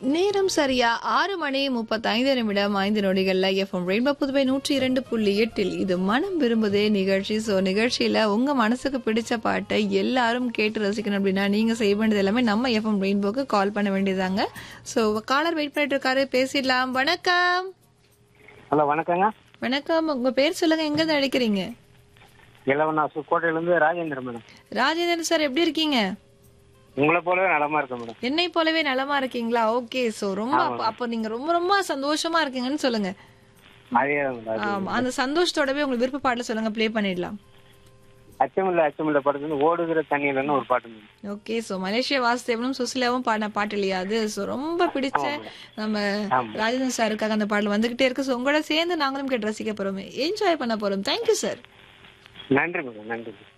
நேரம் சரியா ஆறு மணி முப்பத்தைந்து நிமிடம் ஐந்து நொடிகள்ல எஃப்எம் ரெயின்போ புதுவை நூற்றி இரண்டு புள்ளி எட்டில் இது மனம் விரும்புதே நிகழ்ச்சி ஸோ நிகழ்ச்சியில உங்க மனசுக்கு பிடிச்ச பாட்டை எல்லாரும் கேட்டு ரசிக்கணும் அப்படின்னா நீங்க செய்ய வேண்டியது எல்லாமே நம்ம எஃப்எம் ரெயின்போக்கு கால் பண்ண வேண்டியதாங்க ஸோ காலர் வெயிட் பண்ணிட்டு இருக்காரு பேசிடலாம் வணக்கம் ஹலோ வணக்கங்க வணக்கம் உங்க பேர் சொல்லுங்க எங்க இருந்து அழைக்கிறீங்க இளவனாசு கோட்டையிலேருந்து ராஜேந்திரன் மேடம் ராஜேந்திரன் சார் எப்படி இருக்கீங்க உங்களை போலவே நலமா இருக்கேன் மேடம் என்னை போலவே நலமா இருக்கீங்களா ஓகே சோ ரொம்ப அப்ப- அப்போ நீங்க ரொம்ப ரொம்ப சந்தோஷமா இருக்கீங்கன்னு சொல்லுங்க அதே தான் மேடம் அது. ஆமா அந்த சந்தோஷத்தோடவே உங்களுக்கு விருப்ப பாடல சொல்லுங்க ப்ளே பண்ணிடலாம் அச்சமில்ல அச்சமில்ல படத்துல ஓடுகிற தண்ணியிலன்னு ஒரு பாட்டு மேடம் ஓகே சோ மலேசியா வாசுதேவனும் சுசிலாவும் பாடின பாட்டு இல்லையா அது சோ ரொம்ப பிடிச்ச நம்ம ராஜேந்திரன் சாருக்காக அந்த பாடல் வந்துகிட்டே இருக்கு சோ உங்களோட சேர்ந்து நாங்களும் கேட்டு ரசிக்க போறோம் என்ஜாய் பண்ண போறோம் தேங்க்யூ சார் நன்றி மேடம் நன்றி